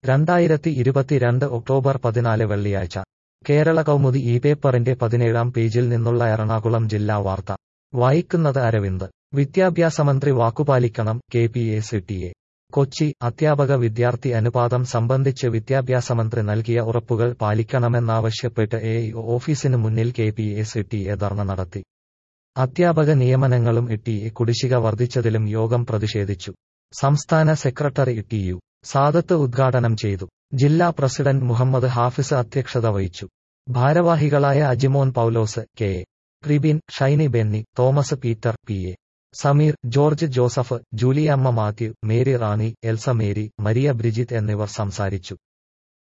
രണ്ടായിരത്തി ഇരുപത്തിരണ്ട് ഒക്ടോബർ പതിനാല് വെള്ളിയാഴ്ച കേരള കൗമുദി ഈ പേപ്പറിന്റെ പതിനേഴാം പേജിൽ നിന്നുള്ള എറണാകുളം ജില്ലാ വാർത്ത വായിക്കുന്നത് അരവിന്ദ് വിദ്യാഭ്യാസമന്ത്രി വാക്കുപാലിക്കണം കെ പി എ സിട്ടിയെ കൊച്ചി അധ്യാപക വിദ്യാർത്ഥി അനുപാതം സംബന്ധിച്ച് വിദ്യാഭ്യാസമന്ത്രി നൽകിയ ഉറപ്പുകൾ പാലിക്കണമെന്നാവശ്യപ്പെട്ട് എ ഓഫീസിന് മുന്നിൽ കെ പി എ സിട്ടിയെ ധർണ നടത്തി അധ്യാപക നിയമനങ്ങളും ഇട്ടിയെ കുടിശ്ശിക വർദ്ധിച്ചതിലും യോഗം പ്രതിഷേധിച്ചു സംസ്ഥാന സെക്രട്ടറി ടി യു സാദത്ത് ഉദ്ഘാടനം ചെയ്തു ജില്ലാ പ്രസിഡന്റ് മുഹമ്മദ് ഹാഫിസ് അധ്യക്ഷത വഹിച്ചു ഭാരവാഹികളായ Ajimon Paulose K A Ribin Shiny Benny Thomas Peter P A Sameer George Joseph Juliyamma Mathew Mary Rani Elsa Mary Maria Brijith എന്നിവർ സംസാരിച്ചു